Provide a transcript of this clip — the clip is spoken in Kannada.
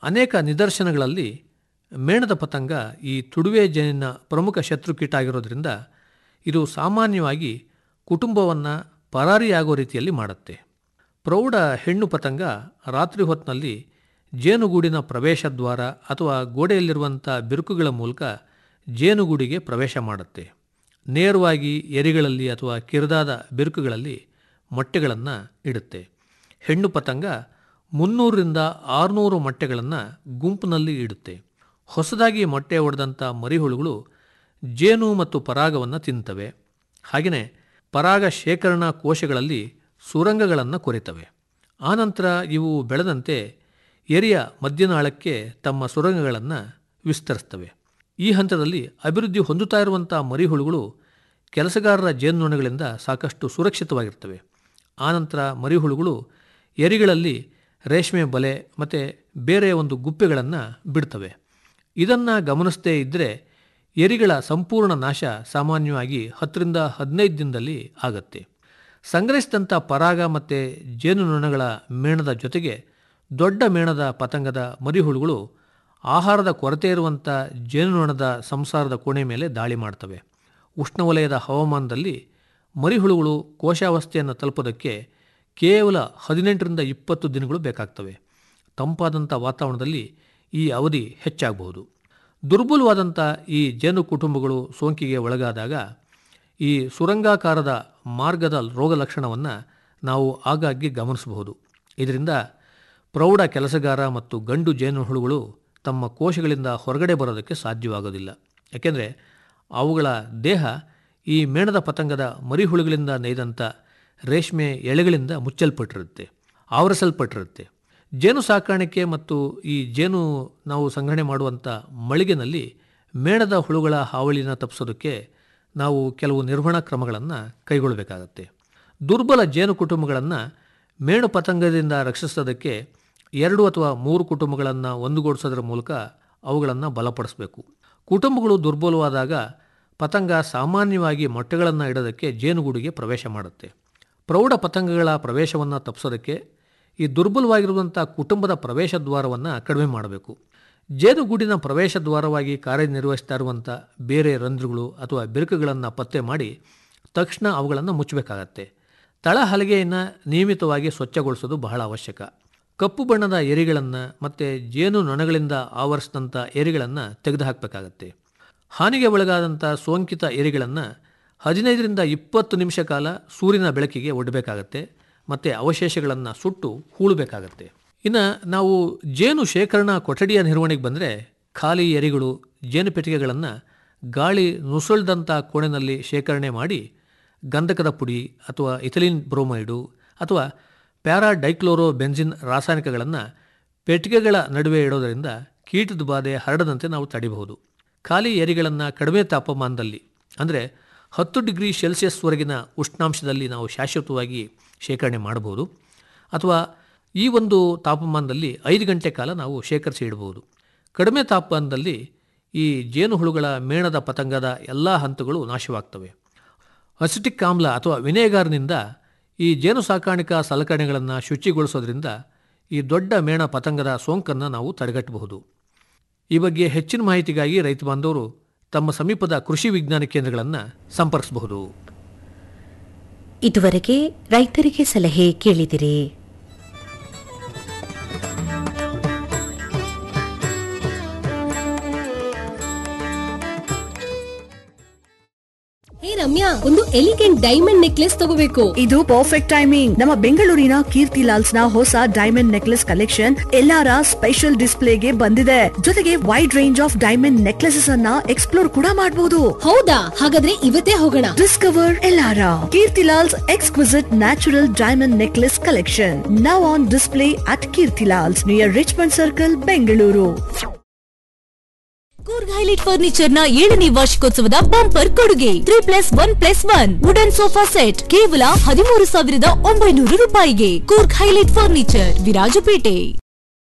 ಅನೇಕ ನಿದರ್ಶನಗಳಲ್ಲಿ ಮೇಣದ ಪತಂಗ ಈ ತುಡುವೆ ಜೇನಿನ ಪ್ರಮುಖ ಶತ್ರುಕೀಟ ಆಗಿರೋದ್ರಿಂದ ಇದು ಸಾಮಾನ್ಯವಾಗಿ ಕುಟುಂಬವನ್ನು ಪರಾರಿಯಾಗೋ ರೀತಿಯಲ್ಲಿ ಮಾಡುತ್ತೆ ಪ್ರೌಢ ಹೆಣ್ಣು ಪತಂಗ ರಾತ್ರಿ ಹೊತ್ತಿನಲ್ಲಿ ಜೇನುಗೂಡಿನ ಪ್ರವೇಶ ದ್ವಾರ ಅಥವಾ ಗೋಡೆಯಲ್ಲಿರುವಂಥ ಬಿರುಕುಗಳ ಮೂಲಕ ಜೇನುಗೂಡಿಗೆ ಪ್ರವೇಶ ಮಾಡುತ್ತೆ ನೇರವಾಗಿ ಎರಿಗಳಲ್ಲಿ ಅಥವಾ ಕಿರಿದಾದ ಬಿರುಕುಗಳಲ್ಲಿ ಮೊಟ್ಟೆಗಳನ್ನು ಇಡುತ್ತೆ ಹೆಣ್ಣು ಪತಂಗ ಮುನ್ನೂರರಿಂದ ಆರುನೂರು ಮೊಟ್ಟೆಗಳನ್ನು ಗುಂಪಿನಲ್ಲಿ ಇಡುತ್ತೆ ಹೊಸದಾಗಿ ಮೊಟ್ಟೆ ಹೊಡೆದಂಥ ಮರಿಹುಳುಗಳು ಜೇನು ಮತ್ತು ಪರಾಗವನ್ನು ತಿಂತವೆ ಹಾಗೆಯೇ ಪರಾಗ ಶೇಖರಣಾ ಕೋಶಗಳಲ್ಲಿ ಸುರಂಗಗಳನ್ನು ಕೊರೆತವೆ ಆನಂತರ ಇವು ಬೆಳೆದಂತೆ ಎರಿಯ ಮಧ್ಯನಾಳಕ್ಕೆ ತಮ್ಮ ಸುರಂಗಗಳನ್ನು ವಿಸ್ತರಿಸ್ತವೆ ಈ ಹಂತದಲ್ಲಿ ಅಭಿವೃದ್ಧಿ ಹೊಂದುತ್ತಾ ಇರುವಂಥ ಮರಿಹುಳುಗಳು ಕೆಲಸಗಾರರ ಜೇನುನೊಣಗಳಿಂದ ಸಾಕಷ್ಟು ಸುರಕ್ಷಿತವಾಗಿರ್ತವೆ ಆನಂತರ ಮರಿಹುಳುಗಳು ಎರಿಗಳಲ್ಲಿ ರೇಷ್ಮೆ ಬಲೆ ಮತ್ತು ಬೇರೆ ಒಂದು ಗುಪ್ಪೆಗಳನ್ನು ಬಿಡ್ತವೆ ಇದನ್ನು ಗಮನಿಸದೇ ಇದ್ದರೆ ಎರಿಗಳ ಸಂಪೂರ್ಣ ನಾಶ ಸಾಮಾನ್ಯವಾಗಿ ಹತ್ತರಿಂದ ಹದಿನೈದು ದಿನದಲ್ಲಿ ಆಗತ್ತೆ ಸಂಗ್ರಹಿಸಿದಂಥ ಪರಾಗ ಮತ್ತು ಜೇನುನೊಣಗಳ ಮೇಣದ ಜೊತೆಗೆ ದೊಡ್ಡ ಮೇಣದ ಪತಂಗದ ಮರಿಹುಳುಗಳು ಆಹಾರದ ಕೊರತೆ ಇರುವಂಥ ಜೇನುನೊಣದ ಸಂಸಾರದ ಕೋಣೆ ಮೇಲೆ ದಾಳಿ ಮಾಡ್ತವೆ ಉಷ್ಣವಲಯದ ಹವಾಮಾನದಲ್ಲಿ ಮರಿಹುಳುಗಳು ಕೋಶಾವಸ್ಥೆಯನ್ನು ತಲುಪೋದಕ್ಕೆ ಕೇವಲ ಹದಿನೆಂಟರಿಂದ ಇಪ್ಪತ್ತು ದಿನಗಳು ಬೇಕಾಗ್ತವೆ ತಂಪಾದಂಥ ವಾತಾವರಣದಲ್ಲಿ ಈ ಅವಧಿ ಹೆಚ್ಚಾಗಬಹುದು ದುರ್ಬಲವಾದಂಥ ಈ ಜೇನು ಕುಟುಂಬಗಳು ಸೋಂಕಿಗೆ ಒಳಗಾದಾಗ ಈ ಸುರಂಗಾಕಾರದ ಮಾರ್ಗದ ರೋಗ ಲಕ್ಷಣವನ್ನು ನಾವು ಆಗಾಗ್ಗೆ ಗಮನಿಸಬಹುದು ಇದರಿಂದ ಪ್ರೌಢ ಕೆಲಸಗಾರ ಮತ್ತು ಗಂಡು ಜೇನುಹುಳುಗಳು ತಮ್ಮ ಕೋಶಗಳಿಂದ ಹೊರಗಡೆ ಬರೋದಕ್ಕೆ ಸಾಧ್ಯವಾಗೋದಿಲ್ಲ ಯಾಕೆಂದರೆ ಅವುಗಳ ದೇಹ ಈ ಮೇಣದ ಪತಂಗದ ಮರಿಹುಳುಗಳಿಂದ ನೇಯ್ದಂಥ ರೇಷ್ಮೆ ಎಳೆಗಳಿಂದ ಮುಚ್ಚಲ್ಪಟ್ಟಿರುತ್ತೆ ಆವರಿಸಲ್ಪಟ್ಟಿರುತ್ತೆ ಜೇನು ಸಾಕಾಣಿಕೆ ಮತ್ತು ಈ ಜೇನು ನಾವು ಸಂಗ್ರಹಣೆ ಮಾಡುವಂಥ ಮಳಿಗೆನಲ್ಲಿ ಮೇಣದ ಹುಳುಗಳ ಹಾವಳಿನ ತಪ್ಪಿಸೋದಕ್ಕೆ ನಾವು ಕೆಲವು ನಿರ್ವಹಣಾ ಕ್ರಮಗಳನ್ನು ಕೈಗೊಳ್ಳಬೇಕಾಗತ್ತೆ ದುರ್ಬಲ ಜೇನು ಕುಟುಂಬಗಳನ್ನು ಮೇಣು ಪತಂಗದಿಂದ ರಕ್ಷಿಸೋದಕ್ಕೆ ಎರಡು ಅಥವಾ ಮೂರು ಕುಟುಂಬಗಳನ್ನು ಒಂದುಗೂಡಿಸೋದ್ರ ಮೂಲಕ ಅವುಗಳನ್ನು ಬಲಪಡಿಸಬೇಕು ಕುಟುಂಬಗಳು ದುರ್ಬಲವಾದಾಗ ಪತಂಗ ಸಾಮಾನ್ಯವಾಗಿ ಮೊಟ್ಟೆಗಳನ್ನು ಇಡೋದಕ್ಕೆ ಜೇನುಗೂಡಿಗೆ ಪ್ರವೇಶ ಮಾಡುತ್ತೆ ಪ್ರೌಢ ಪತಂಗಗಳ ಪ್ರವೇಶವನ್ನು ತಪ್ಪಿಸೋದಕ್ಕೆ ಈ ದುರ್ಬಲವಾಗಿರುವಂಥ ಕುಟುಂಬದ ಪ್ರವೇಶ ದ್ವಾರವನ್ನು ಕಡಿಮೆ ಮಾಡಬೇಕು ಜೇನುಗೂಡಿನ ಪ್ರವೇಶ ದ್ವಾರವಾಗಿ ಕಾರ್ಯನಿರ್ವಹಿಸ್ತಾ ಇರುವಂಥ ಬೇರೆ ರಂಧ್ರಗಳು ಅಥವಾ ಬಿರುಕುಗಳನ್ನು ಪತ್ತೆ ಮಾಡಿ ತಕ್ಷಣ ಅವುಗಳನ್ನು ಮುಚ್ಚಬೇಕಾಗತ್ತೆ ತಳ ಹಲಗೆಯನ್ನು ನಿಯಮಿತವಾಗಿ ಸ್ವಚ್ಛಗೊಳಿಸೋದು ಬಹಳ ಅವಶ್ಯಕ ಕಪ್ಪು ಬಣ್ಣದ ಎರಿಗಳನ್ನು ಮತ್ತು ಜೇನು ನೊಣಗಳಿಂದ ಆವರಿಸಿದಂಥ ಎರಿಗಳನ್ನು ತೆಗೆದುಹಾಕಬೇಕಾಗತ್ತೆ ಹಾನಿಗೆ ಒಳಗಾದಂಥ ಸೋಂಕಿತ ಎರಿಗಳನ್ನು ಹದಿನೈದರಿಂದ ಇಪ್ಪತ್ತು ನಿಮಿಷ ಕಾಲ ಸೂರ್ಯನ ಬೆಳಕಿಗೆ ಒಡ್ಡಬೇಕಾಗತ್ತೆ ಮತ್ತು ಅವಶೇಷಗಳನ್ನು ಸುಟ್ಟು ಹೂಳಬೇಕಾಗತ್ತೆ ಇನ್ನು ನಾವು ಜೇನು ಶೇಖರಣಾ ಕೊಠಡಿಯ ನಿರ್ವಹಣೆಗೆ ಬಂದರೆ ಖಾಲಿ ಎರಿಗಳು ಜೇನು ಪೆಟ್ಟಿಗೆಗಳನ್ನು ಗಾಳಿ ನುಸುಳ್ದಂಥ ಕೋಣೆನಲ್ಲಿ ಶೇಖರಣೆ ಮಾಡಿ ಗಂಧಕದ ಪುಡಿ ಅಥವಾ ಇಥಿಲಿನ್ ಬ್ರೋಮೈಡು ಅಥವಾ ಪ್ಯಾರಾಡೈಕ್ಲೋರೋ ಬೆನ್ಸಿನ್ ರಾಸಾಯನಿಕಗಳನ್ನು ಪೆಟ್ಟಿಗೆಗಳ ನಡುವೆ ಇಡೋದರಿಂದ ಕೀಟದ ಬಾಧೆ ಹರಡದಂತೆ ನಾವು ತಡಿಬಹುದು ಖಾಲಿ ಎರಿಗಳನ್ನು ಕಡಿಮೆ ತಾಪಮಾನದಲ್ಲಿ ಅಂದರೆ ಹತ್ತು ಡಿಗ್ರಿ ಸೆಲ್ಸಿಯಸ್ವರೆಗಿನ ಉಷ್ಣಾಂಶದಲ್ಲಿ ನಾವು ಶಾಶ್ವತವಾಗಿ ಶೇಖರಣೆ ಮಾಡಬಹುದು ಅಥವಾ ಈ ಒಂದು ತಾಪಮಾನದಲ್ಲಿ ಐದು ಗಂಟೆ ಕಾಲ ನಾವು ಶೇಖರಿಸಿ ಇಡಬಹುದು ಕಡಿಮೆ ತಾಪಮಾನದಲ್ಲಿ ಈ ಜೇನುಹುಳುಗಳ ಮೇಣದ ಪತಂಗದ ಎಲ್ಲ ಹಂತಗಳು ನಾಶವಾಗ್ತವೆ ಅಸಿಟಿಕ್ ಆಮ್ಲ ಅಥವಾ ವಿನೇಗಾರ್ನಿಂದ ಈ ಜೇನು ಸಾಕಾಣಿಕಾ ಸಲಕರಣೆಗಳನ್ನು ಶುಚಿಗೊಳಿಸೋದ್ರಿಂದ ಈ ದೊಡ್ಡ ಮೇಣ ಪತಂಗದ ಸೋಂಕನ್ನು ನಾವು ತಡೆಗಟ್ಟಬಹುದು ಈ ಬಗ್ಗೆ ಹೆಚ್ಚಿನ ಮಾಹಿತಿಗಾಗಿ ರೈತ ಬಾಂಧವರು ತಮ್ಮ ಸಮೀಪದ ಕೃಷಿ ವಿಜ್ಞಾನ ಕೇಂದ್ರಗಳನ್ನು ಸಂಪರ್ಕಿಸಬಹುದು ಇದುವರೆಗೆ ರೈತರಿಗೆ ಸಲಹೆ ಕೇಳಿದಿರಿ ಹೇ ರಮ್ಯಾ ಒಂದು ಎಲಿಗೆಂಟ್ ಡೈಮಂಡ್ ನೆಕ್ಲೆಸ್ ತಗೋಬೇಕು ಇದು ಪರ್ಫೆಕ್ಟ್ ಟೈಮಿಂಗ್ ನಮ್ಮ ಬೆಂಗಳೂರಿನ ಕೀರ್ತಿ ಲಾಲ್ಸ್ ನ ಹೊಸ ಡೈಮಂಡ್ ನೆಕ್ಲೆಸ್ ಕಲೆಕ್ಷನ್ ಎಲ್ಲಾರ ಸ್ಪೆಷಲ್ ಡಿಸ್ಪ್ಲೇಗೆ ಬಂದಿದೆ ಜೊತೆಗೆ wide range of diamond necklaces ಅನ್ನ ಎಕ್ಸ್ಪ್ಲೋರ್ ಕೂಡ ಮಾಡಬಹುದು ಹೌದಾ ಹಾಗಾದ್ರೆ ಇವತ್ತೇ ಹೋಗೋಣ ಡಿಸ್ಕವರ್ ಎಲ್ಲಾರ Keerthi Lals exquisite natural diamond necklace collection now on display at Keerthi Lals near Richmond circle Bengaluru Coorg highlight furniture ನ ಏಳನೇ ವಾರ್ಷಿಕೋತ್ಸವದ ಬಂಪರ್ ಕೊಡುಗೆ three plus one plus one wooden sofa set ಕೇವಲ ಹದಿಮೂರು ಸಾವಿರದ ಒಂಬೈನೂರು ರೂಪಾಯಿಗೆ ಕೂರ್ಗ್ ಹೈಲೈಟ್ ಫರ್ನಿಚರ್ ವಿರಾಜಪೇಟೆ